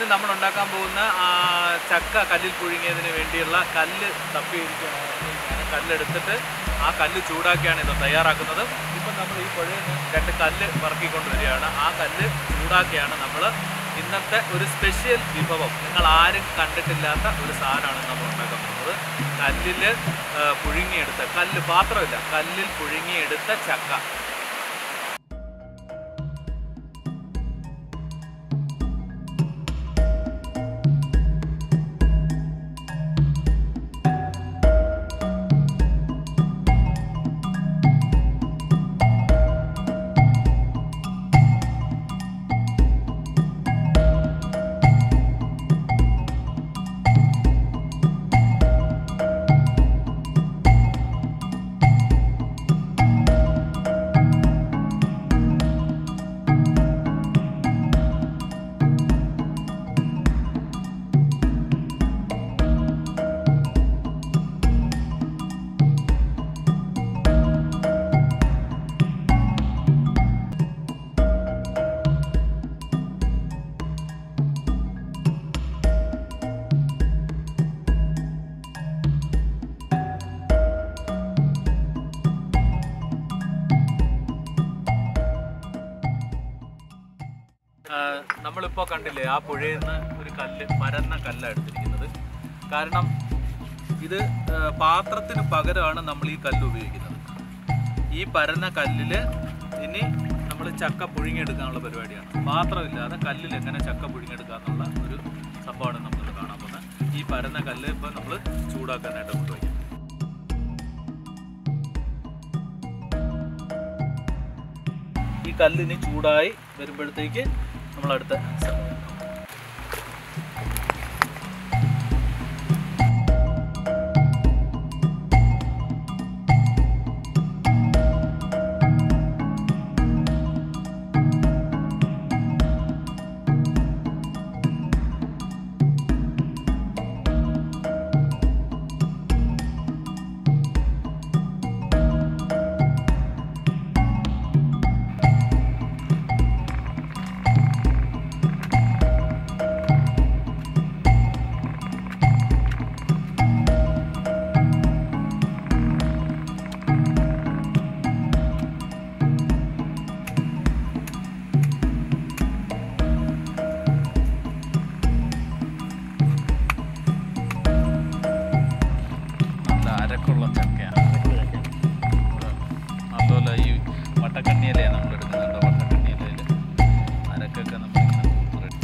ഇന്ന് നമ്മൾ ഉണ്ടാക്കാൻ പോകുന്ന ആ, ചക്ക കല്ലിൽ പുഴുങ്ങിയതിന് വേണ്ടിയുള്ള കല്ല് തപ്പിയിരിക്കുകയാണ് കല്ലെടുത്തിട്ട് ആ കല്ല് ചൂടാക്കിയാണ് ഇത് തയ്യാറാക്കുന്നത് ഇപ്പം നമ്മൾ ഈ പുഴയിൽ നിന്ന് രണ്ട് കല്ല് പറക്കിക്കൊണ്ട് വരികയാണ് ആ കല്ല് ചൂടാക്കിയാണ് നമ്മൾ ഇന്നത്തെ ഒരു സ്പെഷ്യൽ വിഭവം നിങ്ങൾ ആരും കണ്ടിട്ടില്ലാത്ത ഒരു സാധനമാണ് നമ്മൾ ഉണ്ടാക്കാൻ പോകുന്നത് കല്ലിൽ ആ, പുഴുങ്ങിയെടുത്ത കല്ല് പാത്രമില്ല കല്ലിൽ പുഴുങ്ങിയെടുത്ത ചക്ക ആഹ് നമ്മളിപ്പോൾ കണ്ടില്ലേ ആ പുഴയിൽ നിന്ന് ഒരു കല്ല് പരന്ന കല്ലാണ് എടുത്തിരിക്കുന്നത് കാരണം ഇത് ആഹ് പാത്രത്തിന് പകരമാണ് നമ്മൾ ഈ കല്ല് ഉപയോഗിക്കുന്നത് ഈ പരന്ന കല്ലിൽ ഇനി നമ്മൾ ചക്ക പുഴുങ്ങിയെടുക്കാനുള്ള പരിപാടിയാണ് പാത്രമില്ലാതെ കല്ലിൽ എങ്ങനെ ചക്ക പുഴുങ്ങിയെടുക്കുക എന്നുള്ള ഒരു സംഭവമാണ് നമ്മളിത് കാണാൻ പോകുന്നത് ഈ പരന്ന കല്ല് ഇപ്പോൾ നമ്മൾ ചൂടാക്കാനായിട്ട് കൊണ്ടുപോയി ഈ കല്ലിന് ചൂടായി വരുമ്പോഴത്തേക്ക് നമ്മൾ അടുത്ത സ്ഥലം നല്ല അരക്കുള്ള ചക്കയാണ് അതുപോലെ ഈ വട്ടക്കണ്ണിയിലയാണ് നമ്മൾ എടുക്കുന്നുണ്ട് വട്ടക്കണ്ണിയിലയിൽ അരക്കൊക്കെ നമ്മളിങ്ങനെ തൂത്തിട്ട്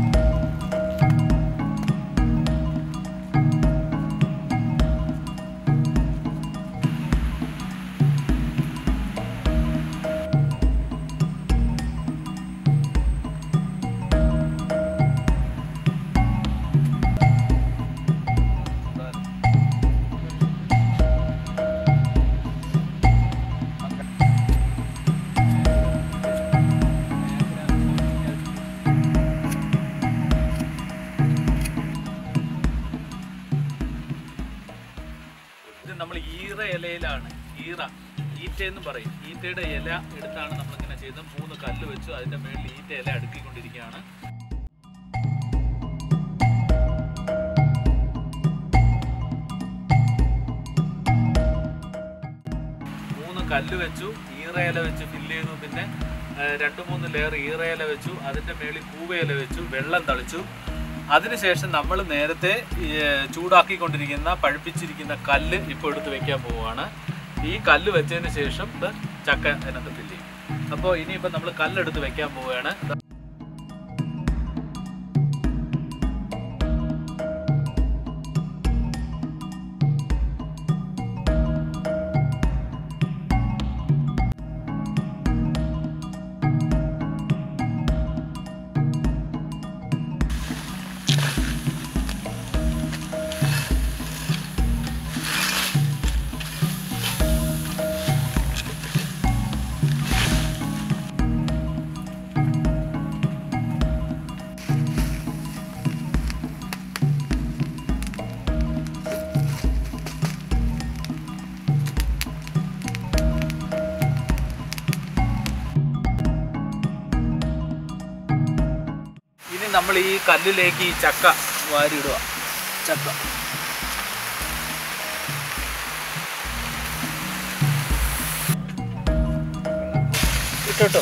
ഇത് നമ്മൾ ഈറ ഇലയിലാണ് ഈറ ഈറ്റ എന്ന് പറയും ഈറ്റയുടെ ഇല എടുത്താണ് നമ്മളിങ്ങനെ ചെയ്തത് മൂന്ന് കല്ല് വെച്ചു അതിന്റെ മേളിൽ ഈറ്റ ഇല അടുക്കിക്കൊണ്ടിരിക്കുകയാണ് മൂന്ന് കല്ല് വെച്ചു ഈറ ഇല വെച്ച് ഫില്ല് ചെയ്തു പിന്നെ ആ, രണ്ട് മൂന്ന് ലെയർ ഈറ ഇല വെച്ചു അതിന്റെ മേളിൽ കൂവ ഇല വെച്ചു വെള്ളം തളിച്ചു അതിനുശേഷം നമ്മൾ നേരത്തെ ഈ, ചൂടാക്കിക്കൊണ്ടിരിക്കുന്ന പഴുപ്പിച്ചിരിക്കുന്ന കല്ല് ഇപ്പോൾ എടുത്ത് വെക്കാൻ പോവുകയാണ് ഈ കല്ല് വെച്ചതിന് ശേഷം ഇത് ചക്ക അതിനകത്ത് ഫില്ല് ചെയ്യും അപ്പോൾ ഇനിയിപ്പോൾ നമ്മൾ കല്ലെടുത്ത് വെക്കാൻ പോവുകയാണ് നമ്മൾ ഈ കല്ലിലേക്ക് ഈ ചക്ക വാരിയിടുക ചക്ക ഇട്ടോ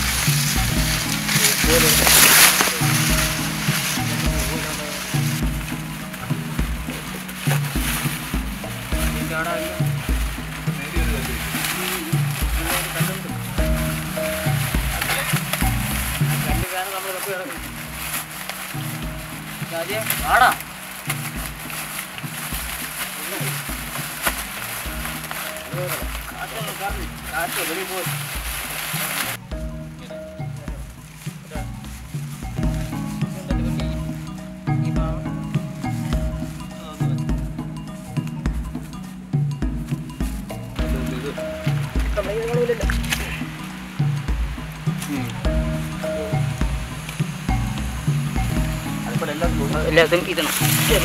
ആടാ കാറ്റ് വെളിയിൽ പോയി എല്ലാത്തും ഇതണം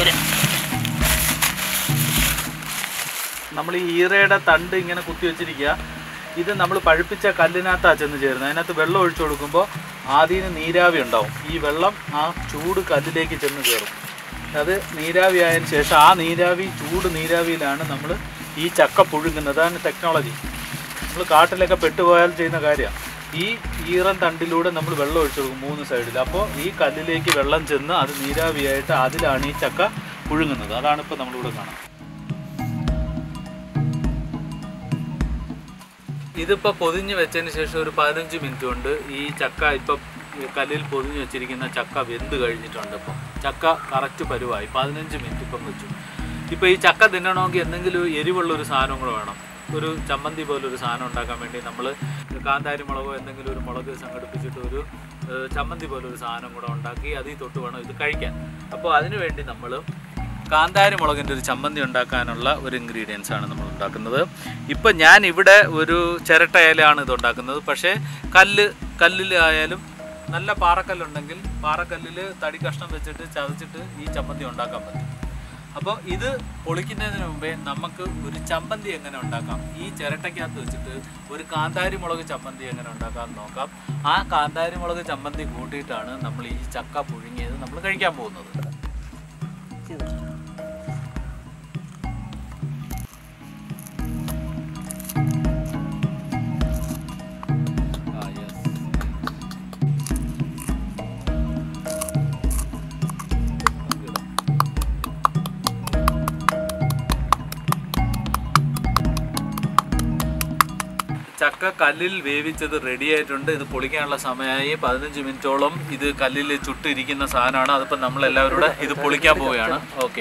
നമ്മൾ ഈ ഈറയുടെ തണ്ട് ഇങ്ങനെ കുത്തി വെച്ചിരിക്കുക ഇത് നമ്മൾ പഴുപ്പിച്ച കല്ലിനകത്താണ് ചെന്ന് ചേരുന്നത് അതിനകത്ത് വെള്ളം ഒഴിച്ചു കൊടുക്കുമ്പോൾ ആദ്യം നീരാവി ഉണ്ടാവും ഈ വെള്ളം ആ ചൂട് കല്ലിലേക്ക് ചെന്ന് കയറും അത് നീരാവി ആയതിനു ശേഷം ആ നീരാവി ചൂട് നീരാവിയിലാണ് നമ്മൾ ഈ ചക്ക പുഴുങ്ങുന്നത് അതാണ് ടെക്നോളജി നമ്മൾ കാട്ടിലൊക്കെ പെട്ടുപോയാൽ ചെയ്യുന്ന കാര്യമാണ് ഈ ഈറൻ തണ്ടിലൂടെ നമ്മൾ വെള്ളം ഒഴിച്ചു കൊടുക്കും മൂന്ന് സൈഡിൽ അപ്പോൾ ഈ കല്ലിലേക്ക് വെള്ളം ചെന്ന് അത് നീരാവിയായിട്ട് അതിലാണ് ഈ ചക്ക പുഴുങ്ങുന്നത് അതാണ് ഇപ്പോൾ നമ്മളിവിടെ കാണാം ഇതിപ്പോൾ പൊതിഞ്ഞ് വെച്ചതിന് ശേഷം ഒരു പതിനഞ്ച് മിനിറ്റ് കൊണ്ട് ഈ ചക്ക ഇപ്പം കല്ലിൽ പൊതിഞ്ഞ് വെച്ചിരിക്കുന്ന ചക്ക വെന്ത് കഴിഞ്ഞിട്ടുണ്ട് ഇപ്പം ചക്ക കറക്റ്റ് പരുവായി പതിനഞ്ച് മിനിറ്റ് ഇപ്പം വെച്ചു ഇപ്പോൾ ഈ ചക്ക തിന്നണമെങ്കിൽ എന്തെങ്കിലും എരിവുള്ള ഒരു സാധനം കൂടെ വേണം ഒരു ചമ്മന്തി പോലൊരു സാധനം ഉണ്ടാക്കാൻ വേണ്ടി നമ്മൾ കാന്താരി മുളകോ എന്തെങ്കിലും ഒരു മുളക് സംഘടിപ്പിച്ചിട്ട് ഒരു ഏഹ്, ചമ്മന്തി പോലൊരു സാധനം കൂടെ ഉണ്ടാക്കി അതിൽ തൊട്ട് വേണം ഇത് കഴിക്കാൻ അപ്പോൾ അതിനു വേണ്ടി നമ്മൾ കാന്താരി മുളകിൻ്റെ ഒരു ചമ്മന്തി ഉണ്ടാക്കാനുള്ള ഒരു ഇൻഗ്രീഡിയൻസ് ആണ് നമ്മൾ ഉണ്ടാക്കുന്നത് ഇപ്പം ഞാൻ ഇവിടെ ഒരു ചിരട്ട ഇലയാണ് ഇത് ഉണ്ടാക്കുന്നത് പക്ഷേ കല്ല് കല്ലിൽ ആയാലും നല്ല പാറക്കല്ലുണ്ടെങ്കിൽ പാറക്കല്ലിൽ തടി കഷ്ണം വെച്ചിട്ട് ചതച്ചിട്ട് ഈ ചമ്മന്തി ഉണ്ടാക്കാൻ പറ്റും അപ്പോൾ ഇത് പൊളിക്കുന്നതിന് മുമ്പേ നമുക്ക് ഒരു ചമ്മന്തി എങ്ങനെ ഉണ്ടാക്കാം ഈ ചിരട്ടയ്ക്കകത്ത് വെച്ചിട്ട് ഒരു കാന്താരി മുളക് ചമ്മന്തി എങ്ങനെ ഉണ്ടാക്കാം എന്ന് നോക്കാം ആ കാന്താരി മുളക് ചമ്മന്തി കൂട്ടിയിട്ടാണ് നമ്മൾ ഈ ചക്ക പുഴുങ്ങിയത് നമ്മൾ കഴിക്കാൻ പോകുന്നത് Ah, yes. ചക്ക കല്ലിൽ വേവിച്ചത് റെഡി ആയിട്ടുണ്ട് ഇത് പൊളിക്കാനുള്ള സമയമായി പതിനഞ്ച് മിനിറ്റോളം ഇത് കല്ലിൽ ചുട്ടിരിക്കുന്ന സാധനമാണ് അതിപ്പോൾ നമ്മളെല്ലാവരും കൂടെ ഇത് പൊളിക്കാൻ പോവുകയാണ് ഓക്കെ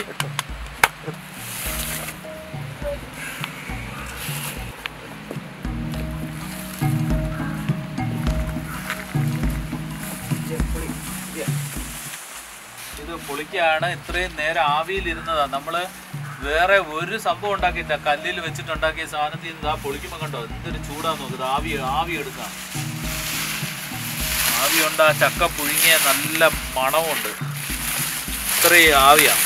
ഇത് പൊളിക്കാണ് ഇത്രയും നേരം ആവിയിൽ ഇരുന്നതാണ് നമ്മള് വേറെ ഒരു സംഭവം ഉണ്ടാക്കിയില്ല കല്ലിൽ വെച്ചിട്ടുണ്ടാക്കിയ സാധനത്തിൽ നിന്ന് ആ പൊളിക്കുമ്പോൾ കണ്ടോ എന്തൊരു ചൂടാന്ന് നോക്കുന്നത് ആവി ആവി എടുക്കാം ആവി ഉണ്ട് ആ ചക്ക പുഴുങ്ങിയ നല്ല മണമുണ്ട് ഇത്രയും ആവിയാ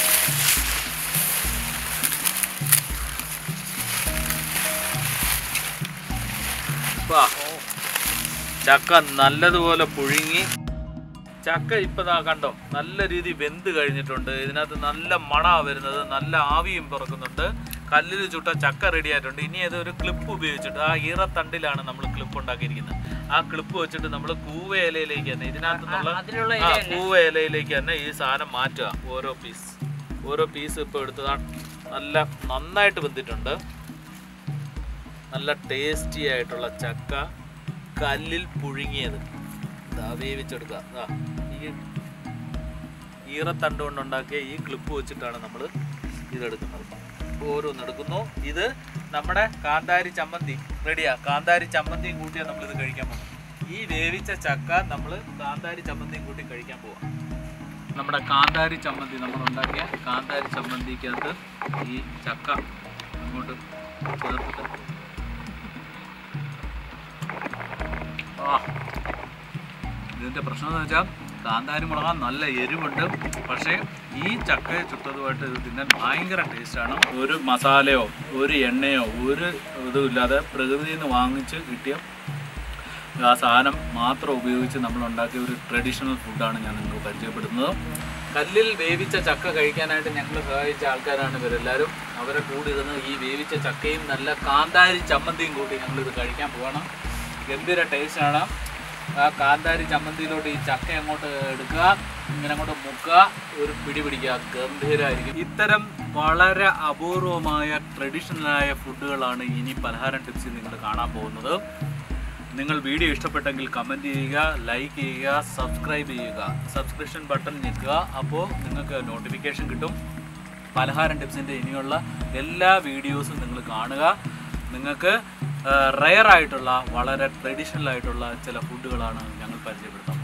വാ. ചക്ക നല്ലതുപോലെ പുഴുങ്ങി ചക്ക ഇപ്പൊ ദാ കണ്ടോ നല്ല രീതി വെന്ത് കഴിഞ്ഞിട്ടുണ്ട് ഇതിനകത്ത് നല്ല മണാ വരുന്നത് നല്ല ആവിയും പിറക്കുന്നുണ്ട് കല്ലിൽ ചുട്ട ചക്ക റെഡി ആയിട്ടുണ്ട് ഇനി അത് ഒരു ക്ലിപ്പ് ഉപയോഗിച്ചിട്ട് ആ ഈറത്തണ്ടിലാണ് നമ്മൾ ക്ലിപ്പ് ഉണ്ടാക്കിയിരിക്കുന്നത് ആ ക്ലിപ്പ് വെച്ചിട്ട് നമ്മൾ കൂവ ഇലയിലേക്ക് തന്നെ ഇതിനകത്ത് നിന്നുള്ള അതിലുള്ള ആ, കൂവ ഇലയിലേക്ക് തന്നെ ഈ സാധനം മാറ്റുക ഓരോ പീസ് ഓരോ പീസ് ഇപ്പോൾ എടുത്തതാണ് നല്ല നന്നായിട്ട് വെന്തിട്ടുണ്ട് നല്ല ടേസ്റ്റി ആയിട്ടുള്ള ചക്ക കല്ലിൽ പുഴുങ്ങിയത് ദാ വേവിച്ചെടുക്കുക ദാ ഈ ഈറത്തണ്ട് കൊണ്ടുണ്ടാക്കിയ ഈ ക്ലിപ്പ് വെച്ചിട്ടാണ് നമ്മൾ ഇതെടുക്കുന്നത് ഓരോന്നെടുക്കുന്നു ഇത് നമ്മുടെ കാന്താരി ചമ്മന്തി റെഡിയാ കാന്താരി ചമ്മന്തിയും കൂട്ടിയാണ് നമ്മൾ ഇത് കഴിക്കാൻ പോകുന്നത് ഈ വേവിച്ച ചക്ക നമ്മൾ കാന്താരി ചമ്മന്തിയും കൂട്ടി കഴിക്കാൻ പോവാം നമ്മുടെ കാന്താരി ചമ്മന്തി നമ്മൾ ഉണ്ടാക്കിയ കാന്താരി ചമ്മന്തിക്കകത്ത് ഈ ചക്ക അങ്ങോട്ട് ചേർത്തിട്ട് ആ ഇതിൻ്റെ പ്രശ്നം എന്ന് വെച്ചാൽ കാന്താരി മുളക നല്ല എരിവുണ്ട് പക്ഷേ ഈ ചക്ക ചുട്ടതുമായിട്ട് ഇത് തിന്നാൻ ഭയങ്കര ടേസ്റ്റാണ് ഒരു മസാലയോ ഒരു എണ്ണയോ ഒരു ഇതും ഇല്ലാതെ പ്രകൃതിയിൽ നിന്ന് വാങ്ങിച്ച് കിട്ടിയ ആ സാധനം മാത്രം ഉപയോഗിച്ച് നമ്മൾ ഉണ്ടാക്കിയ ഒരു ട്രഡീഷണൽ ഫുഡാണ് ഞാൻ നിങ്ങൾക്ക് പരിചയപ്പെടുത്തുന്നത് കല്ലിൽ വേവിച്ച ചക്ക കഴിക്കാനായിട്ട് ഞങ്ങൾ സഹായിച്ച ആൾക്കാരാണ് ഇവരെല്ലാവരും അവരെ കൂടി ഇരുന്ന് ഈ വേവിച്ച ചക്കയും നല്ല കാന്താരി ചമ്മന്തിയും കൂട്ടി ഞങ്ങളിത് കഴിക്കാൻ പോകണം ഗംഭീര ടേസ്റ്റാണ് ആ കാന്താരി ചമ്മന്തിയിലോട്ട് ഈ ചക്ക അങ്ങോട്ട് എടുക്കുക ഇങ്ങനെ അങ്ങോട്ട് മുക്കുക ഒരു പിടി പിടിക്കുക ഗംഭീരമായിരിക്കും ഇത്തരം വളരെ അപൂർവമായ ട്രഡീഷണലായ ഫുഡുകളാണ് ഇനി പലഹാരം ടിപ്സിൽ നിങ്ങൾ കാണാൻ പോകുന്നത് നിങ്ങൾ വീഡിയോ ഇഷ്ടപ്പെട്ടെങ്കിൽ കമൻറ്റ് ചെയ്യുക ലൈക്ക് ചെയ്യുക സബ്സ്ക്രൈബ് ചെയ്യുക സബ്സ്ക്രിപ്ഷൻ ബട്ടൺ ഞെക്കുക അപ്പോൾ നിങ്ങൾക്ക് നോട്ടിഫിക്കേഷൻ കിട്ടും പലഹാരം ടിപ്സിൻ്റെ ഇനിയുള്ള എല്ലാ വീഡിയോസും നിങ്ങൾ കാണുക നിങ്ങൾക്ക് റയർ ആയിട്ടുള്ള വളരെ ട്രഡീഷണൽ ആയിട്ടുള്ള ചില ഫുഡുകളാണ് ഞങ്ങൾ പരിചയപ്പെടുത്താൻ